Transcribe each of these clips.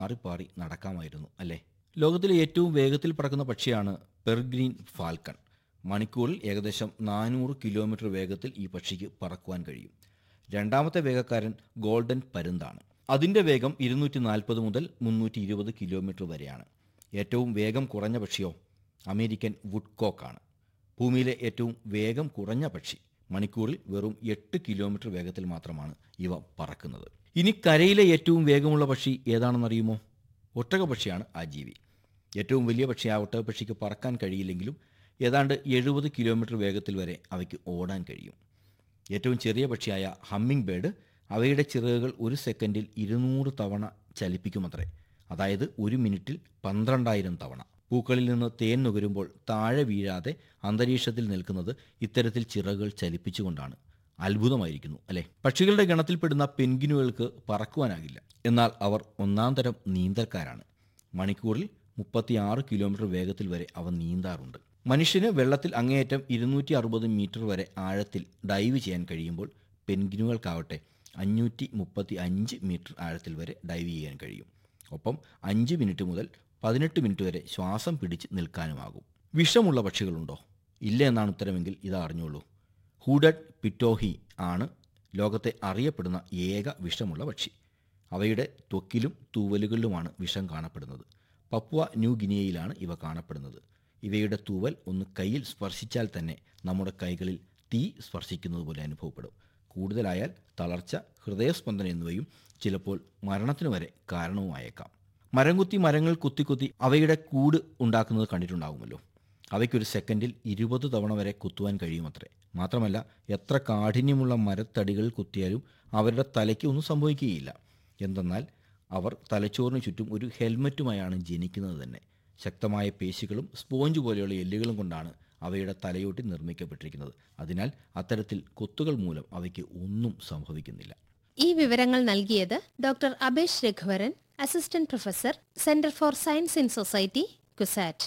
മാറിപ്പാറി നടക്കാമായിരുന്നു അല്ലേ ലോകത്തിലെ ഏറ്റവും വേഗത്തിൽ പറക്കുന്ന പക്ഷിയാണ് പെർഗ്രീൻ ഫാൽക്കൺ മണിക്കൂറിൽ ഏകദേശം നാനൂറ് കിലോമീറ്റർ വേഗത്തിൽ ഈ പക്ഷിക്ക് പറക്കുവാൻ കഴിയും രണ്ടാമത്തെ വേഗക്കാരൻ ഗോൾഡൻ പരുന്താണ് അതിൻ്റെ വേഗം ഇരുന്നൂറ്റി നാൽപ്പത് മുതൽ മുന്നൂറ്റി ഇരുപത് കിലോമീറ്റർ വരെയാണ് ഏറ്റവും വേഗം കുറഞ്ഞ പക്ഷിയോ അമേരിക്കൻ വുഡ്കോക്കാണ് ഭൂമിയിലെ ഏറ്റവും വേഗം കുറഞ്ഞ പക്ഷി മണിക്കൂറിൽ വെറും എട്ട് കിലോമീറ്റർ വേഗത്തിൽ മാത്രമാണ് ഇവ പറക്കുന്നത് ഇനി കരയിലെ ഏറ്റവും വേഗമുള്ള പക്ഷി ഏതാണെന്നറിയുമോ ഒട്ടകപക്ഷിയാണ് ആ ജീവി ഏറ്റവും വലിയ പക്ഷി ആ ഒട്ടകപക്ഷിക്ക് പറക്കാൻ കഴിയില്ലെങ്കിലും ഏതാണ്ട് എഴുപത് കിലോമീറ്റർ വേഗത്തിൽ വരെ അവയ്ക്ക് ഓടാൻ കഴിയും ഏറ്റവും ചെറിയ പക്ഷിയായ ഹമ്മിങ് ബേർഡ് അവയുടെ ചിറകുകൾ ഒരു സെക്കൻഡിൽ ഇരുന്നൂറ് തവണ ചലിപ്പിക്കുമത്രേ അതായത് ഒരു മിനിറ്റിൽ പന്ത്രണ്ടായിരം തവണ പൂക്കളിൽ നിന്ന് തേൻ നുകരുമ്പോൾ താഴെ വീഴാതെ അന്തരീക്ഷത്തിൽ നിൽക്കുന്നത് ഇത്തരത്തിൽ ചിറകുകൾ ചലിപ്പിച്ചുകൊണ്ടാണ് അത്ഭുതമായിരിക്കുന്നു അല്ലേ പക്ഷികളുടെ ഗണത്തിൽപ്പെടുന്ന പെൻഗിനുകൾക്ക് പറക്കുവാനാകില്ല എന്നാൽ അവർ ഒന്നാം തരം നീന്തൽക്കാരാണ് മണിക്കൂറിൽ മുപ്പത്തിയാറ് കിലോമീറ്റർ വേഗത്തിൽ വരെ അവ നീന്താറുണ്ട് മനുഷ്യന് വെള്ളത്തിൽ അങ്ങേയറ്റം ഇരുന്നൂറ്റി അറുപത് മീറ്റർ വരെ ആഴത്തിൽ ഡൈവ് ചെയ്യാൻ കഴിയുമ്പോൾ പെൻഗിനുകൾക്കാവട്ടെ അഞ്ഞൂറ്റി മുപ്പത്തി അഞ്ച് മീറ്റർ ആഴത്തിൽ വരെ ഡൈവ് ചെയ്യാൻ കഴിയും ഒപ്പം അഞ്ച് മിനിറ്റ് മുതൽ പതിനെട്ട് മിനിറ്റ് വരെ ശ്വാസം പിടിച്ച് നിൽക്കാനുമാകും വിഷമുള്ള പക്ഷികളുണ്ടോ ഇല്ല എന്നാണ് ഉത്തരമെങ്കിൽ ഇത് അറിഞ്ഞോളൂ ഹൂഡഡ് പിറ്റോഹി ആണ് ലോകത്തെ അറിയപ്പെടുന്ന ഏക വിഷമുള്ള പക്ഷി അവയുടെ ത്വക്കിലും തൂവലുകളിലുമാണ് വിഷം കാണപ്പെടുന്നത് പപ്പുവ ന്യൂ ഗിനിയയിലാണ് ഇവ കാണപ്പെടുന്നത് ഇവയുടെ തൂവൽ ഒന്ന് കയ്യിൽ സ്പർശിച്ചാൽ തന്നെ നമ്മുടെ കൈകളിൽ തീ സ്പർശിക്കുന്നത് പോലെ അനുഭവപ്പെടും കൂടുതലായാൽ തളർച്ച ഹൃദയസ്പന്ദനം എന്നിവയും ചിലപ്പോൾ മരണത്തിന് വരെ കാരണവുമായേക്കാം മരം കുത്തി മരങ്ങൾ കുത്തിക്കുത്തി അവയുടെ കൂട് ഉണ്ടാക്കുന്നത് കണ്ടിട്ടുണ്ടാകുമല്ലോ അവയ്ക്കൊരു സെക്കൻഡിൽ ഇരുപത് തവണ വരെ കുത്തുവാൻ കഴിയുമത്രേ മാത്രമല്ല എത്ര കാഠിന്യമുള്ള മരത്തടികൾ കുത്തിയാലും അവരുടെ തലയ്ക്ക് ഒന്നും സംഭവിക്കുകയില്ല എന്തെന്നാൽ അവർ തലച്ചോറിന് ചുറ്റും ഒരു ഹെൽമറ്റുമായാണ് ജനിക്കുന്നത് തന്നെ ശക്തമായ പേശികളും സ്പോഞ്ച് പോലെയുള്ള എല്ലുകളും കൊണ്ടാണ് അവയുടെ തലയോട്ടി നിർമ്മിക്കപ്പെട്ടിരിക്കുന്നത് അതിനാൽ അത്തരത്തിൽ കൊത്തുകൾ മൂലം അവയ്ക്ക് ഒന്നും സംഭവിക്കുന്നില്ല ഈ വിവരങ്ങൾ നൽകിയത് doctor Abesh Raghuvaran assistant professor centre for science in society CUSAT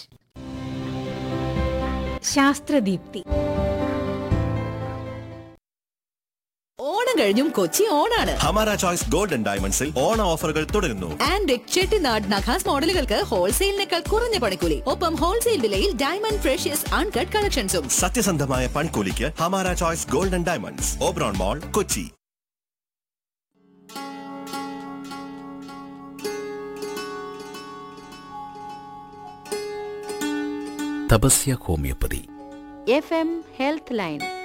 ശാസ്ത്രദീപ്തി ഓണം കഴിഞ്ഞും കൊച്ചി ഓണാണ് ഹമാര ചോയ്സ് ഗോൾഡൻ ഡയമണ്ട്സിൽ ഓണ ഓഫറുകൾ തുടരുന്നു ആൻഡ് ചെട്ടിനാട് നഖാസ് മോഡലുകൾക്ക് ഹോൾസെയിലിനേക്കാൾ കുറഞ്ഞ പണിക്കൂലി ഒപ്പം ഹോൾസെയിൽ വിലയിൽ ഡയമണ്ട് ഫ്രഷ്യസ് അൺകട്ട് കളക്ഷൻസും സത്യസന്ധമായ പൺകൂലിക്ക് Hamara choice golden diamonds Oberon mall Kochi Tapasya homeopathy F M health line